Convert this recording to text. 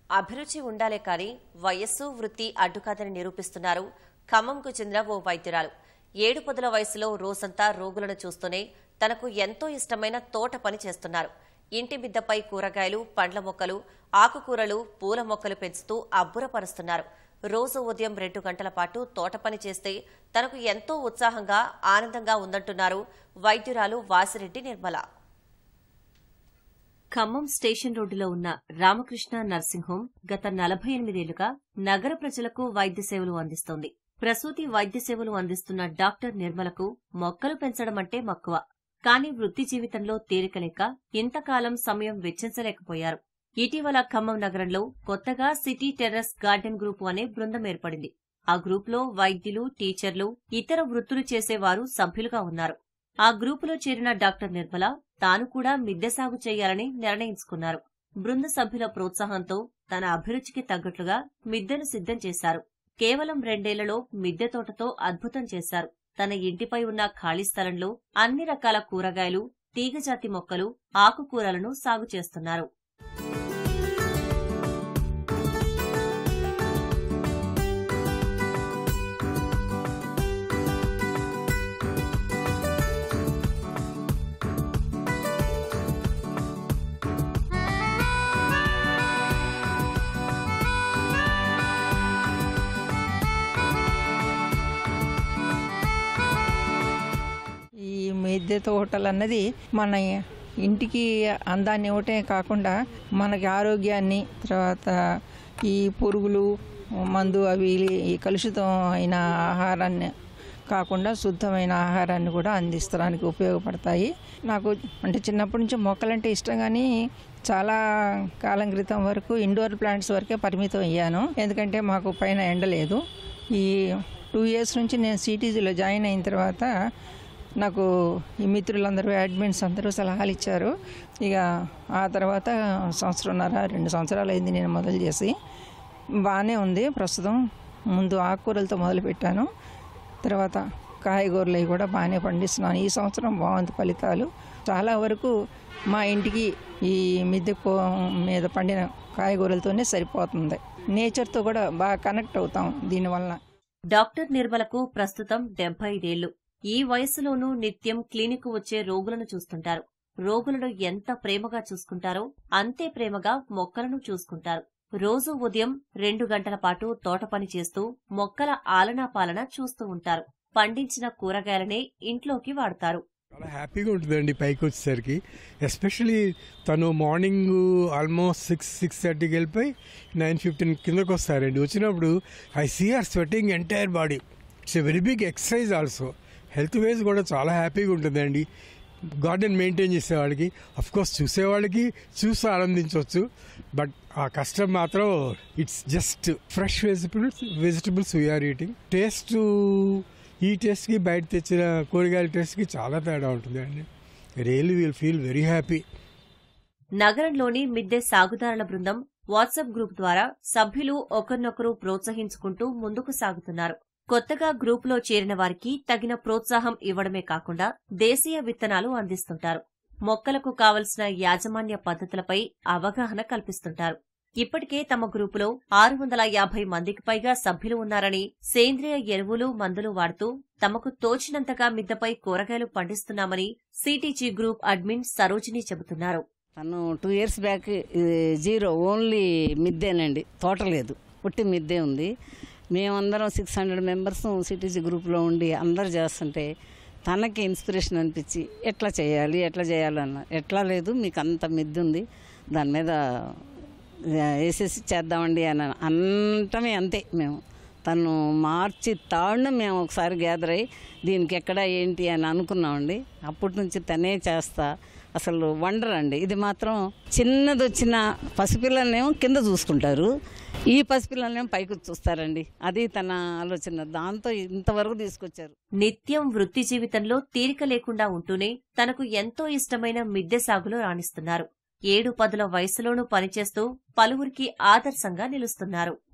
అభిరుచి ఉండాలే కానీ వయస్సు వృత్తి అడ్డుకాదని నిరూపిస్తున్నారు ఖమ్మంకు చెందిన ఓ వైద్యురాలు ఏడు పదుల వయసులో రోజంతా రోగులను చూస్తూనే తనకు ఎంతో ఇష్టమైన తోట పని చేస్తున్నారు ఇంటి మిద్దపై కూరగాయలు పండ్ల మొక్కలు ఆకుకూరలు పూల మొక్కలు పెంచుతూ అబ్బురపరుస్తున్నారు రోజు ఉదయం రెండు గంటల పాటు తోట పని చేస్తే తనకు ఎంతో ఉత్సాహంగా ఆనందంగా ఉందంటున్నారు వైద్యురాలు వాసిరెడ్డి నిర్మల ఖమ్మం స్టేషన్ రోడ్డులో ఉన్న రామకృష్ణ నర్సింగ్ హోం గత నలభై ఎనిమిదేళ్లుగా నగర ప్రజలకు వైద్య సేవలు అందిస్తోంది ప్రసూతి వైద్య సేవలు అందిస్తున్న డాక్టర్ నిర్మలకు మొక్కలు పెంచడం అంటే మక్కువ కానీ వృత్తి జీవితంలో తీరికలేక ఇంతకాలం సమయం వెచ్చించలేకపోయారు ఇటీవల ఖమ్మం నగరంలో కొత్తగా సిటీ టెర్రస్ గార్డెన్ గ్రూప్ అనే బృందం ఏర్పడింది ఆ గ్రూప్లో వైద్యులు టీచర్లు ఇతర వృత్తులు చేసేవారు సభ్యులుగా ఉన్నారు ఆ గ్రూపులో చేరిన డాక్టర్ నిర్మల తాను కూడా మిద్దె సాగు చేయాలని నిర్ణయించుకున్నారు బృంద సభ్యుల ప్రోత్సాహంతో తన అభిరుచికి తగ్గట్లుగా మిద్దెను సిద్ధం చేశారు కేవలం రెండేళ్లలో మిద్దె తోటతో అద్భుతం చేశారు తన ఇంటిపై ఉన్న ఖాళీ స్థలంలో అన్ని రకాల కూరగాయలు తీగజాతి మొక్కలు ఆకుకూరలను సాగు చేస్తున్నారు ఈ మిద్దె తోటలు అన్నది మన ఇంటికి అందాన్ని ఇవ్వటే కాకుండా మనకి ఆరోగ్యాన్ని తర్వాత ఈ పురుగులు మందు అవి ఈ కలుషితం అయిన ఆహారాన్ని కాకుండా శుద్ధమైన ఆహారాన్ని కూడా అందిస్తడానికి ఉపయోగపడతాయి నాకు అంటే చిన్నప్పటి నుంచి మొక్కలంటే ఇష్టం కానీ చాలా కాలం క్రితం వరకు ఇండోర్ ప్లాంట్స్ వరకే పరిమితం అయ్యాను ఎందుకంటే మాకు పైన ఎండ లేదు ఈ టూ ఇయర్స్ నుంచి నేను సిటీజీలో జాయిన్ అయిన తర్వాత నాకు ఈ మిత్రులందరూ అడ్మిన్స్ అందరూ సలహాలు ఇచ్చారు ఇక ఆ తర్వాత సంవత్సరంన్నర రెండు సంవత్సరాలు అయింది నేను మొదలు చేసి బాగానే ఉంది ప్రస్తుతం ముందు ఆకుకూరలతో మొదలు పెట్టాను తర్వాత కాయగూరలు అవి కూడా బాగానే పండిస్తున్నాను ఈ సంవత్సరం బాగుంది ఫలితాలు చాలా వరకు మా ఇంటికి ఈ మిద్దె పో మీద పండిన కాయగూరలతోనే సరిపోతుంది నేచర్తో కూడా బాగా కనెక్ట్ అవుతాం దీనివల్ల డాక్టర్ నిర్మలకు ప్రస్తుతం డెబ్బై ఐదేళ్లు ఈ వయసులోనూ నిత్యం క్లినిక్ వచ్చే రోగులను చూస్తుంటారు రోగులను ఎంత ప్రేమగా చూసుకుంటారో అంతే ప్రేమగా మొక్కలను చూసుకుంటారు రోజూ ఉదయం రెండు గంటల పాటు తోట పని చేస్తూ మొక్కల ఆలనా పాలన చూస్తూ ఉంటారు పండించిన కూరగాయలనే ఇంట్లోకి వాడతారు చాలా హ్యాపీగా ఉంటుందండి పైకి వచ్చేసరికి ఎస్పెషలీ తను మార్నింగ్ ఆల్మోస్ట్ సిక్స్ సిక్స్ థర్టీకి వెళ్ళిపోయి నైన్ ఫిఫ్టీన్ కిందకు వస్తారండి వచ్చినప్పుడు I C R sweating entire body it's a very big exercise also health wise కూడా చాలా హ్యాపీగా ఉంటుందండి గార్డెన్ మెయింటైన్ చేసేవాడికి కోర్స్ చూసేవాళ్ళకి చూసి ఆనందించవచ్చు బట్ ఆ కష్టం మాత్రం it's just fresh vegetables vegetables we are eating taste ఈ టేస్ట్కి బయట తెచ్చిన కూరగాయల టేస్ట్కి చాలా తేడా ఉంటుంది అండి really will feel very happy నగరంలోని మిద్దె సాగుదారుల బృందం వాట్సాప్ గ్రూప్ ద్వారా సభ్యులు ఒకరినొకరు ప్రోత్సహించుకుంటూ ముందుకు సాగుతున్నారు కొత్తగా గ్రూపులో చేరిన వారికి తగిన ప్రోత్సాహం ఇవ్వడమే కాకుండా దేశీయ విత్తనాలు అందిస్తుంటారు మొక్కలకు కావలసిన యాజమాన్య పద్ధతులపై అవగాహన కల్పిస్తుంటారు ఇప్పటికే తమ గ్రూపులో ఆరు వందల యాభై మందికి పైగా సభ్యులు ఉన్నారని సేంద్రియ ఎరువులు మందులు వాడుతూ తమకు తోచినంతగా మిద్దపై కూరగాయలు పండిస్తున్నామని సిటీజీ గ్రూప్ అడ్మిన్ సరోజిని చెబుతున్నారు తను టూ ఇయర్స్ బ్యాక్ ఇది జీరో ఓన్లీ మిద్దేనండి తోట లేదు పుట్టి మిద్దే ఉంది మేమందరం సిక్స్ హండ్రెడ్ మెంబర్స్ సిటీజీ గ్రూప్లో ఉండి అందరు చేస్తుంటే తనకి ఇన్స్పిరేషన్ అనిపించి ఎట్లా చేయాలి ఎట్లా చేయాలన్న ఎట్లా లేదు మీకు అంత మిద్ది ఉంది దాని మీద వేసేసి చేద్దామండి అని అంటమే అంతే మేము తను మార్చి తాడున మేము ఒకసారి గ్యాదర్ అయ్యి దీనికి ఎక్కడ ఏంటి అని అనుకున్నామండి అప్పటి నుంచి తనే చేస్తా అసలు వండర్ అండి ఇది మాత్రం చిన్నది వచ్చిన పసిపిల్లలనేమో కింద చూసుకుంటారు ఈ పసిపిల్లలనేమో పైకి చూస్తారండి అది తన ఆలోచన దాంతో ఇంతవరకు తీసుకొచ్చారు నిత్యం వృత్తి జీవితంలో తీరిక లేకుండా ఉంటూనే తనకు ఎంతో ఇష్టమైన మిద్దె సాగులో రాణిస్తున్నారు ఏడు పదుల వయసులోనూ పనిచేస్తూ పలువురికి ఆదర్శంగా నిలుస్తున్నారు